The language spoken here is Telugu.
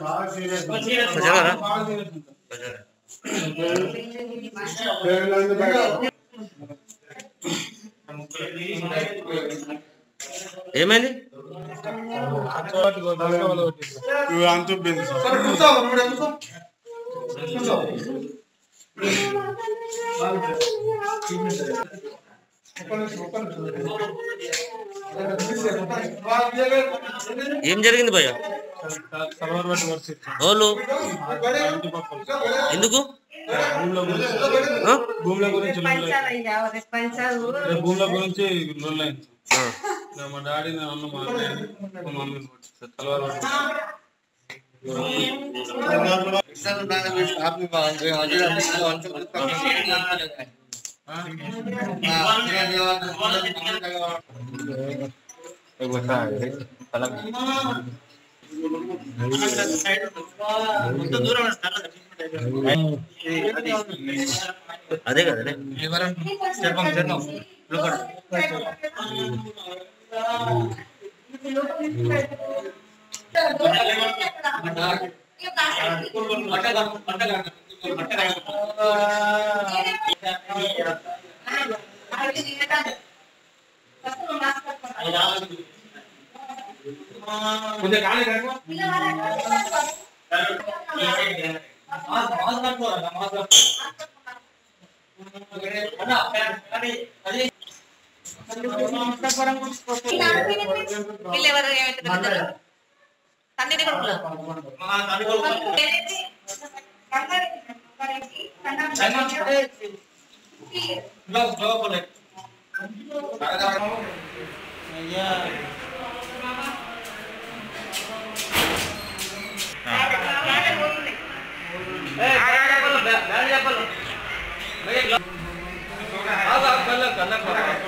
జరగరా ఏమైంది అంత ఉబ్బింది సార్ ఏం జరిగింది భయ్య సలవారు పట్టి వచ్చి వాళ్ళు ఎందుకు ఆ? భూముల గురించి లొల్లి అయింది. పంచాలు అయ్యా పంచాలు రేపు భూముల గురించి లొల్లి అయింది ఆ. నా మా డాడీ నా అన్న మా అన్నయ్య, మా మమ్మీని కొట్టిస్తారు తలవారు పట్టి అదే కదనే వీళ్ళెవరు ఏమైతే తండ్రి కొడుకులు కళ్ళ కళ్ళ